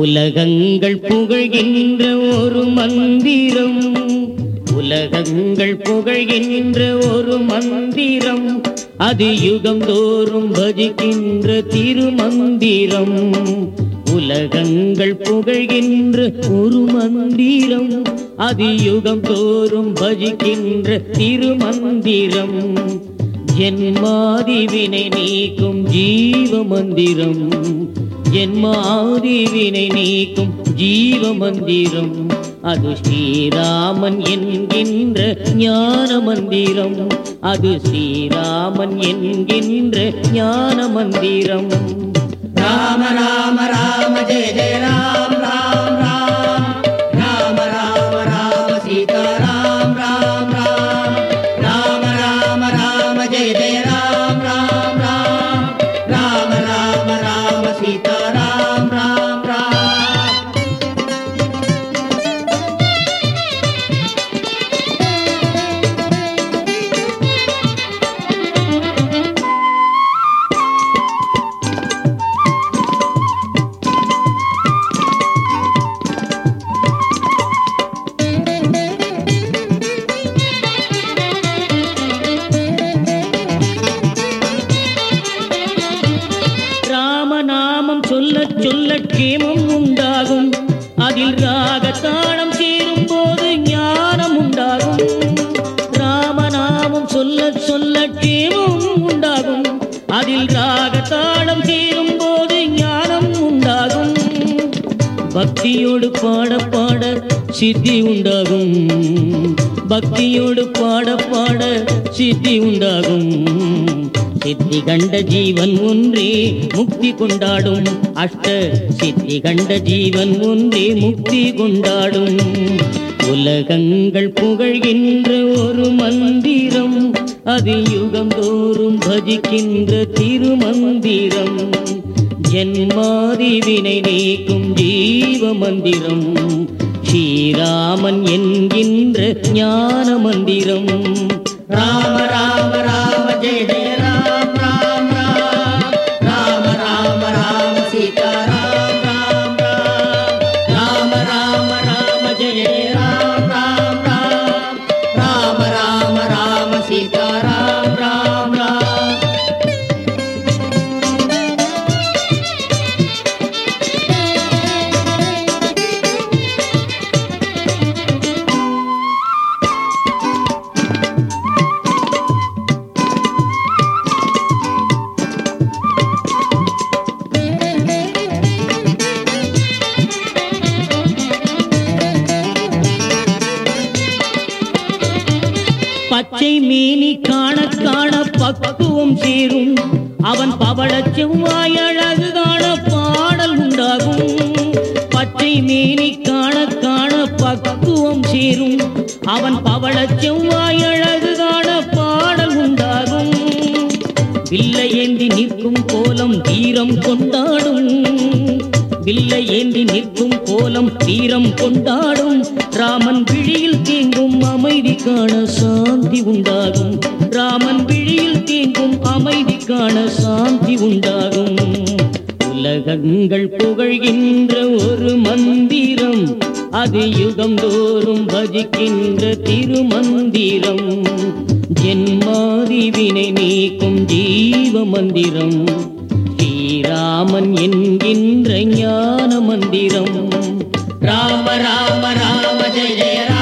உலகங்கள் புகழ்கின்ற ஒரு மந்திரம் உலகங்கள் புகழ்கின்ற ஒரு மந்திரம் அது யுகம் தோறும் பஜிக்கின்ற திருமந்திரம் உலகங்கள் புகழ்கின்ற ஒரு மந்திரம் அது யுகம் தோறும் பஜிக்கின்ற திருமந்திரம் ஜென்மாதி வினை நீக்கும் ஜீவ மந்திரம் ஜென்மாதி வினை நீக்கும் ஜீவ மந்திரம் அது ஸ்ரீராமன் என்கின்ற ஞான மந்திரம் அது ஸ்ரீராமன் என்கின்ற ஞான மந்திரம் राम राम राम जय जय राम राम राम राम राम राम सीता राम राम राम राम राम राम जय जय राम राम राम राम राम राम सीता राम राम राम ராமநாமம் சொல்ல சொல்ல கேமம் உண்டாகும் அதில் ராக தாளம் சேரும் போது ஞானம் உண்டாகும் ராமநாமம் சொல்ல சொல்ல கேமம் உண்டாகும் அதில் ராக தாளம் சேரும் போது ஞானம் உண்டாகும் பக்தியோடு பாட பாட சித்தி உண்டாகும் பக்தியோடு பாட பாட சித்தி உண்டாகும் சித்தி கண்ட ஜீவன் ஒன்றே முக்தி கொண்டாடும் அஷ்ட சித்தி கண்ட ஜீவன் ஒன்றே முக்தி கொண்டாடும் உலகங்கள் புகழ்கின்ற ஒரு மந்திரம் அது யுகம் தோறும் பஜிக்கின்ற திருமந்திரம் ஜென்மாதி வினை நீக்கும் ஜீவ மந்திரம் ஸ்ரீராமன் என்கின்ற ஞான மந்திரம் राम राम राम जय जय राम राम राम राम राम राम सीता राम राम राम राम राम राम जय जय राम राम राम राम राम राम सीता राम राम राम பச்சை மேனி காண காண பக்குவம் சேரும் அவன் பவள செவ்வாய் அழகு காண பாடல் உண்டாகும் பச்சை மேனி காண காண பக்குவம் சேரும் அவன் பவள செவ்வாய் அழகு காண பாடல் உண்டாகும் வில்லை ஏந்தி நிற்கும் கோலம் தீரம் கொண்டாடும் வில்லை ஏந்தி நிற்கும் கோலம் தீரம் கொண்டாடும் ராமன் விழியில் தேங்கும் அமைதி காண சாந்தி உண்டாகும் ராமன் விழியில் தேங்கும் அமைதி காண சாந்தி உண்டாகும் உலகங்கள் புகழ்கின்ற ஒரு மந்திரம் அது யுகம் தோறும் பஜிக்கின்ற திருமந்திரம் ஜென்மாதி வினை நீக்கும் ஜீவ மந்திரம் ஸ்ரீராமன் என்கின்ற ஞான மந்திரம் राम राम राम जय जय